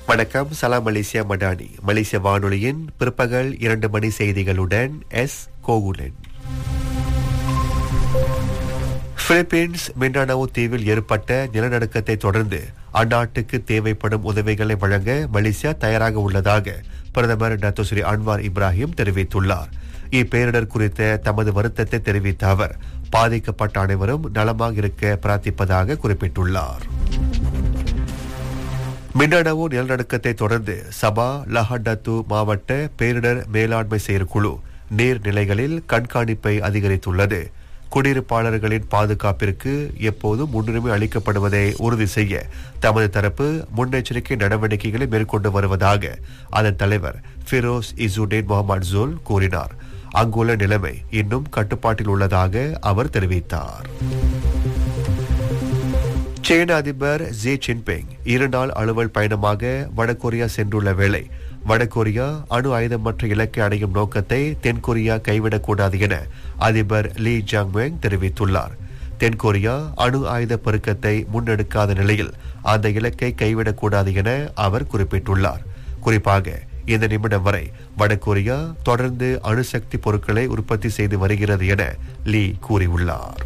வணக்கம் சலாம் மலேசியா மடானி மலேசிய வானொலியின் பிற்பகல் இரண்டு மணி செய்திகளுடன் எஸ் கோகுலன் பிலிப்பீன்ஸ் மிண்டானாவோ தீவில் ஏற்பட்ட நிலநடுக்கத்தை தொடர்ந்து அந்நாட்டுக்கு தேவைப்படும் உதவிகளை வழங்க மலேசியா தயாராக உள்ளதாக பிரதமர் டாக்டர் ஸ்ரீ அன்வார் இப்ராஹிம் தெரிவித்துள்ளார் இப்பேரிடர் குறித்த தமது வருத்தத்தை தெரிவித்த அவர் பாதிக்கப்பட்ட அனைவரும் நலமாக இருக்க பிரார்த்திப்பதாக குறிப்பிட்டுள்ளார் மின்னணவு நிலநடுக்கத்தை தொடர்ந்து சபா லஹடத்து மாவட்ட பேரிடர் மேலாண்மை செயற்குழு நீர்நிலைகளில் கண்காணிப்பை அதிகரித்துள்ளது குடியிருப்பாளர்களின் பாதுகாப்பிற்கு எப்போதும் முன்னுரிமை அளிக்கப்படுவதை உறுதி செய்ய தமது தரப்பு முன்னெச்சரிக்கை நடவடிக்கைகளை மேற்கொண்டு வருவதாக அதன் தலைவர் ஃபிரோஸ் இசுடேன் முகமது ஜூல் கூறினார் அங்குள்ள நிலைமை இன்னும் கட்டுப்பாட்டில் உள்ளதாக அவர் தெரிவித்தார் சீன அதிபர் ஜி ஜின்பிங் இருநாள் அலுவல் பயணமாக வடகொரியா சென்றுள்ள வேளை வடகொரியா அணு ஆயுதமற்ற இலக்கை அடையும் நோக்கத்தை தென்கொரியா கைவிடக்கூடாது என அதிபர் லீ ஜாங்மெங் தெரிவித்துள்ளார் தென்கொரியா அணு ஆயுத பெருக்கத்தை முன்னெடுக்காத நிலையில் அந்த இலக்கை கைவிடக்கூடாது என அவர் குறிப்பிட்டுள்ளார் குறிப்பாக இந்த நிமிடம் வரை வடகொரியா தொடர்ந்து அணுசக்தி பொருட்களை உற்பத்தி செய்து வருகிறது என லீ கூறியுள்ளார்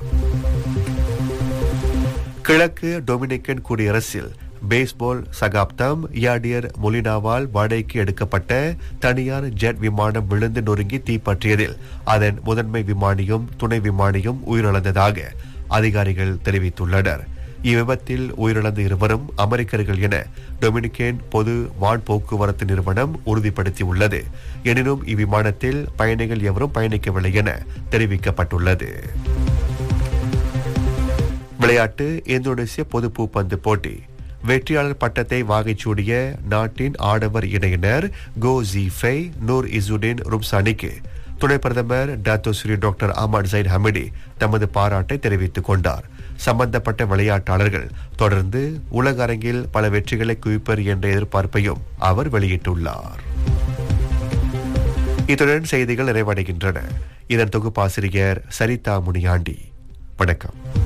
கிழக்கு டொமினிக்கன் குடியரசில் பேஸ்பால் சகாப்தம் யாடியர் மொலினாவால் வாடகைக்கு எடுக்கப்பட்ட தனியார் ஜெட் விமானம் விழுந்து நொறுங்கி தீப்பற்றியதில் அதன் முதன்மை விமானியும் துணை விமானியும் உயிரிழந்ததாக அதிகாரிகள் தெரிவித்துள்ளனர் இவ்விபத்தில் உயிரிழந்த இருவரும் அமெரிக்கர்கள் என டொமினிக்கேன் பொது வான் போக்குவரத்து நிறுவனம் உறுதிப்படுத்தியுள்ளது எனினும் இவ்விமானத்தில் பயணிகள் எவரும் பயணிக்கவில்லை என தெரிவிக்கப்பட்டுள்ளது விளையாட்டு இந்தோனேசிய பொது பூப்பந்து போட்டி வெற்றியாளர் பட்டத்தை வாகைச்சூடிய நாட்டின் ஆடவர் இணையினர் கோ ஜிஃபை நூர் இசுடின் ருப்சானிக்கு துணை பிரதமர் Datuk Seri doctor Ahmad Zahid Hamidi தமது பாராட்டை தெரிவித்துக் கொண்டார் சம்பந்தப்பட்ட விளையாட்டாளர்கள் தொடர்ந்து உலக அரங்கில் பல வெற்றிகளை குவிப்பர் என்ற எதிர்பார்ப்பையும் அவர் வெளியிட்டுள்ளார் இத்துடன் செய்திகள் நிறைவடைகின்றன இதன் தொகுப்பாசிரியர் சரிதா முனியாண்டி வணக்கம்